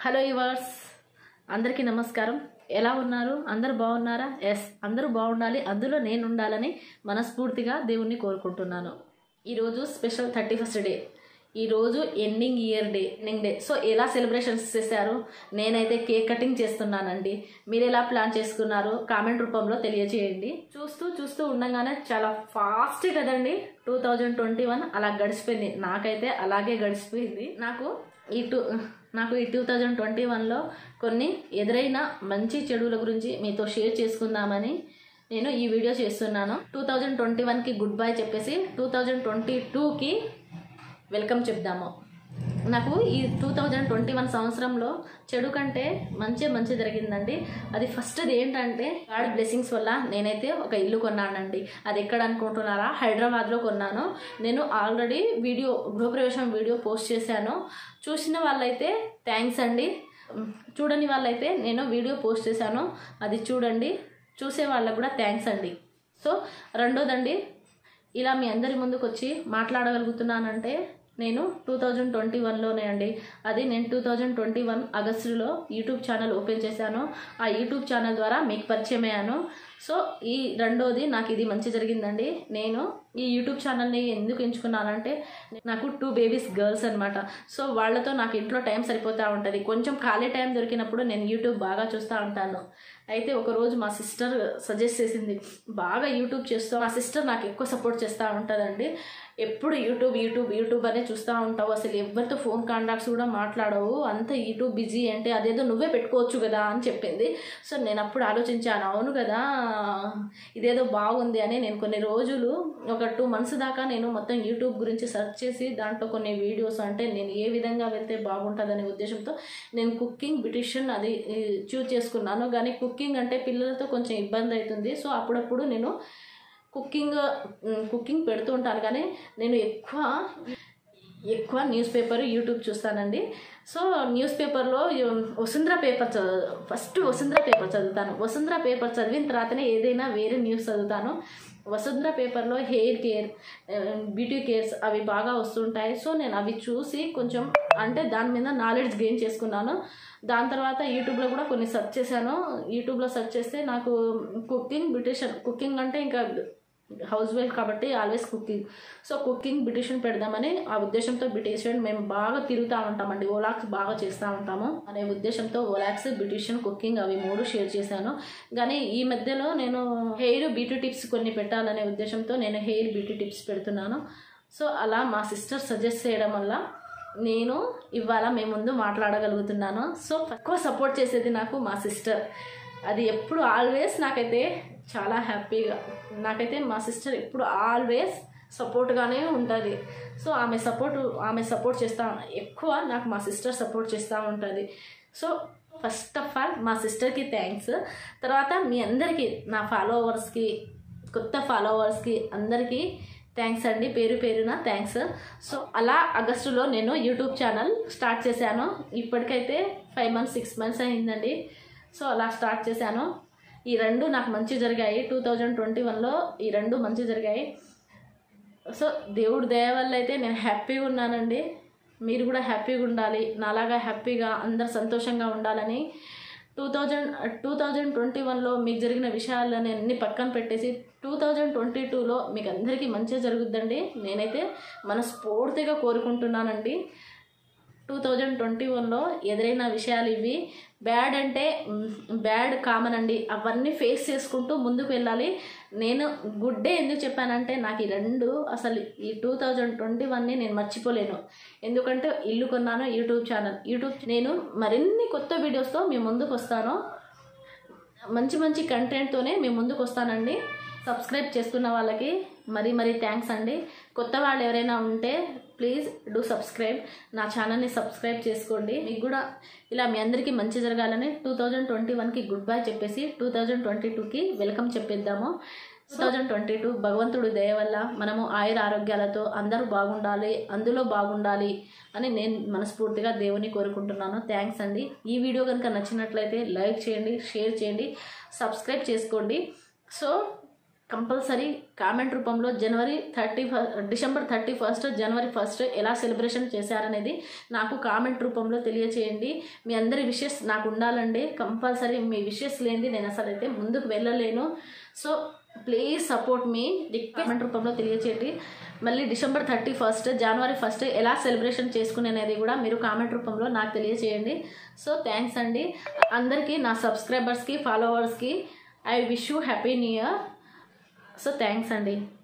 hello ఇవర్స్ అందరికీ నమస్కారం ఎలా ఉన్నారు అందరు బాగున్నారా ఎస్ అందరూ బాగుండాలి అందులో నేను ఉండాలని మనస్ఫూర్తిగా దేవుణ్ణి కోరుకుంటున్నాను ఈరోజు స్పెషల్ థర్టీ ఫస్ట్ డే ఈరోజు ending year day ending day so ఎలా సెలబ్రేషన్స్ చేశారు నేనైతే కేక్ కటింగ్ చేస్తున్నానండి మీరు ఎలా ప్లాన్ చేసుకున్నారు కామెంట్ రూపంలో తెలియజేయండి చూస్తూ చూస్తూ ఉండగానే చాలా ఫాస్ట్ కదండి టూ థౌజండ్ ట్వంటీ వన్ అలా గడిచిపోయింది నాకైతే అలాగే గడిచిపోయింది నాకు ఈ టూ నాకు ఈ టూ థౌజండ్ ట్వంటీ వన్లో కొన్ని ఎదురైన మంచి చెడుల గురించి మీతో షేర్ చేసుకుందామని నేను ఈ వీడియో చేస్తున్నాను టూ థౌజండ్ ట్వంటీ వన్కి గుడ్ బై చెప్పేసి టూ థౌజండ్ ట్వంటీ టూకి వెల్కమ్ చెప్దాము నాకు ఈ టూ థౌజండ్ ట్వంటీ వన్ సంవత్సరంలో చెడు కంటే మంచి మంచి జరిగిందండి అది ఫస్ట్ది ఏంటంటే గాడ్ బ్లెస్సింగ్స్ వల్ల నేనైతే ఒక ఇల్లు కొన్నానండి అది ఎక్కడ అనుకుంటున్నారా హైదరాబాద్లో కొన్నాను నేను ఆల్రెడీ వీడియో గృహప్రవేశం వీడియో పోస్ట్ చేశాను చూసిన వాళ్ళైతే థ్యాంక్స్ అండి చూడని వాళ్ళైతే నేను వీడియో పోస్ట్ చేశాను అది చూడండి చూసే వాళ్ళకు కూడా థ్యాంక్స్ అండి సో రెండోదండి ఇలా మీ అందరి ముందుకు వచ్చి మాట్లాడగలుగుతున్నానంటే నేను టూ థౌజండ్ ట్వంటీ వన్లోనే అండి అది నేను టూ థౌజండ్ ట్వంటీ వన్ ఆగస్టులో యూట్యూబ్ ఛానల్ ఓపెన్ చేశాను ఆ యూట్యూబ్ ఛానల్ ద్వారా మీకు పరిచయం అయ్యాను సో ఈ రెండోది నాకు ఇది మంచి జరిగిందండి నేను ఈ యూట్యూబ్ ఛానల్ని ఎందుకు ఎంచుకున్నానంటే నాకు టూ బేబీస్ గర్ల్స్ అనమాట సో వాళ్ళతో నాకు ఇంట్లో టైం సరిపోతూ ఉంటుంది కొంచెం ఖాళీ టైం దొరికినప్పుడు నేను యూట్యూబ్ బాగా చూస్తూ ఉంటాను అయితే ఒకరోజు మా సిస్టర్ సజెస్ట్ చేసింది బాగా యూట్యూబ్ చేస్తూ మా సిస్టర్ నాకు ఎక్కువ సపోర్ట్ చేస్తూ ఉంటుందండి ఎప్పుడు యూట్యూబ్ యూట్యూబ్ యూట్యూబ్ అనే చూస్తూ ఉంటావు అసలు ఎవరితో ఫోన్ కాంటాక్ట్స్ కూడా మాట్లాడవు అంత యూట్యూబ్ బిజీ అంటే అదేదో నువ్వే పెట్టుకోవచ్చు కదా అని చెప్పింది సో నేను అప్పుడు ఆలోచించాను అవును కదా ఇదేదో బాగుంది అని నేను కొన్ని రోజులు ఒక టూ మంత్స్ దాకా నేను మొత్తం యూట్యూబ్ గురించి సెర్చ్ చేసి దాంట్లో కొన్ని వీడియోస్ అంటే నేను ఏ విధంగా వెళ్తే బాగుంటుందనే ఉద్దేశంతో నేను కుకింగ్ బ్యూటిషియన్ అది చూజ్ చేసుకున్నాను కానీ కుకింగ్ అంటే పిల్లలతో కొంచెం ఇబ్బంది అవుతుంది సో అప్పుడప్పుడు నేను కుకింగ్ కుకింగ్ పెడుతూ ఉంటాను కానీ నేను ఎక్కువ ఎక్కువ న్యూస్ పేపర్ యూట్యూబ్ చూస్తానండి సో న్యూస్ పేపర్లో వసుంధర పేపర్ చదువు ఫస్ట్ వసుంధర పేపర్ చదువుతాను వసుంధర పేపర్ చదివిన తర్వాతనే ఏదైనా వేరే న్యూస్ చదువుతాను వసుంధర పేపర్లో హెయిర్ కేర్ బ్యూటీ కేర్స్ అవి బాగా వస్తుంటాయి సో నేను అవి చూసి కొంచెం అంటే దాని మీద నాలెడ్జ్ గెయిన్ చేసుకున్నాను దాని తర్వాత యూట్యూబ్లో కూడా కొన్ని సెర్చ్ చేశాను యూట్యూబ్లో సెర్చ్ చేస్తే నాకు కుకింగ్ బ్యూటిషియన్ కుకింగ్ అంటే ఇంకా హౌస్ వైఫ్ కాబట్టి always cooking so cooking beautician పెడదామని ఆ ఉద్దేశంతో బ్యూటిషియన్ మేము బాగా తిరుగుతూ ఉంటామండి ఓలాక్స్ బాగా చేస్తూ ఉంటాము అనే ఉద్దేశంతో ఓలాక్స్ బ్యూటిషియన్ కుకింగ్ అవి మూడు షేర్ చేశాను కానీ ఈ మధ్యలో నేను హెయిర్ బ్యూటీ టిప్స్ కొన్ని పెట్టాలనే ఉద్దేశంతో నేను హెయిర్ బ్యూటీ టిప్స్ పెడుతున్నాను సో అలా మా సిస్టర్ సజెస్ట్ చేయడం వల్ల నేను ఇవాళ మీ ముందు మాట్లాడగలుగుతున్నాను సో ఎక్కువ సపోర్ట్ చేసేది నాకు మా సిస్టర్ అది ఎప్పుడు ఆల్వేస్ నాకైతే చాలా హ్యాపీగా నాకైతే మా సిస్టర్ ఎప్పుడు ఆల్వేస్ సపోర్ట్గానే ఉంటుంది సో ఆమె సపోర్ట్ ఆమె సపోర్ట్ చేస్తూ ఎక్కువ నాకు మా సిస్టర్ సపోర్ట్ చేస్తూ ఉంటుంది సో ఫస్ట్ ఆఫ్ ఆల్ మా సిస్టర్కి థ్యాంక్స్ తర్వాత మీ అందరికీ నా ఫాలోవర్స్కి కొత్త ఫాలోవర్స్కి అందరికీ థ్యాంక్స్ అండి పేరు పేరున థ్యాంక్స్ సో అలా ఆగస్టులో నేను యూట్యూబ్ ఛానల్ స్టార్ట్ చేశాను ఇప్పటికైతే ఫైవ్ మంత్స్ సిక్స్ మంత్స్ అయిందండి సో అలా స్టార్ట్ చేశాను ఈ రెండు నాకు మంచి జరిగాయి టూ థౌజండ్ ట్వంటీ వన్లో ఈ రెండు మంచి జరిగాయి సో దేవుడు దయ వల్ల అయితే నేను హ్యాపీగా ఉన్నానండి మీరు కూడా హ్యాపీగా ఉండాలి నాలాగా హ్యాపీగా అందరు సంతోషంగా ఉండాలని two thousand two thousand twenty వన్లో మీకు జరిగిన విషయాలని అన్ని పక్కన పెట్టేసి టూ థౌజండ్ ట్వంటీ టూలో మీకు అందరికీ మంచిగా జరుగుద్దండి నేనైతే మనస్ఫూర్తిగా కోరుకుంటున్నానండి టూ థౌజండ్ ట్వంటీ వన్లో ఎదురైన విషయాలు ఇవి బ్యాడ్ అంటే బ్యాడ్ కామన్ అండి అవన్నీ ఫేస్ చేసుకుంటూ ముందుకు వెళ్ళాలి నేను గుడ్ డే ఎందుకు చెప్పానంటే నాకు ఈ రెండు అసలు ఈ టూ థౌజండ్ ట్వంటీ వన్ని నేను మర్చిపోలేను ఎందుకంటే ఇల్లు కొన్నాను యూట్యూబ్ ఛానల్ యూట్యూబ్ నేను మరిన్ని కొత్త వీడియోస్తో మీ ముందుకు వస్తాను మంచి మంచి కంటెంట్తోనే మీ ముందుకు వస్తానండి సబ్స్క్రైబ్ చేసుకున్న వాళ్ళకి మరీ మరీ థ్యాంక్స్ అండి కొత్త వాళ్ళు ఎవరైనా ఉంటే ప్లీజ్ డూ సబ్స్క్రైబ్ నా ఛానల్ని సబ్స్క్రైబ్ చేసుకోండి మీకు కూడా ఇలా మీ అందరికీ మంచి జరగాలని టూ థౌజండ్ ట్వంటీ వన్కి గుడ్ బై చెప్పేసి టూ థౌజండ్ ట్వంటీ టూకి వెల్కమ్ చెప్పేద్దాము టూ థౌజండ్ ట్వంటీ టూ భగవంతుడు దయ వల్ల మనము ఆయుర ఆరోగ్యాలతో అందరూ బాగుండాలి అందులో బాగుండాలి అని నేను మనస్ఫూర్తిగా దేవుని కోరుకుంటున్నాను థ్యాంక్స్ అండి ఈ వీడియో కనుక నచ్చినట్లయితే లైక్ చేయండి షేర్ చేయండి సబ్స్క్రైబ్ చేసుకోండి సో కంపల్సరీ కామెంట్ రూపంలో జనవరి థర్టీ డిసెంబర్ థర్టీ ఫస్ట్ జనవరి ఫస్ట్ ఎలా సెలబ్రేషన్ చేశారనేది నాకు కామెంట్ రూపంలో తెలియచేయండి మీ అందరి విషెస్ నాకు ఉండాలండి కంపల్సరీ మీ విషెస్ లేనిది నేను అసలు అయితే ముందుకు వెళ్ళలేను సో ప్లీజ్ సపోర్ట్ మీ కామెంట్ రూపంలో తెలియచేయండి మళ్ళీ డిసెంబర్ థర్టీ ఫస్ట్ జనవరి ఫస్ట్ ఎలా సెలబ్రేషన్ చేసుకునేది కూడా మీరు కామెంట్ రూపంలో నాకు తెలియచేయండి సో థ్యాంక్స్ అండి అందరికీ నా సబ్స్క్రైబర్స్కి ఫాలోవర్స్కి I wish you happy new year so thanks అండి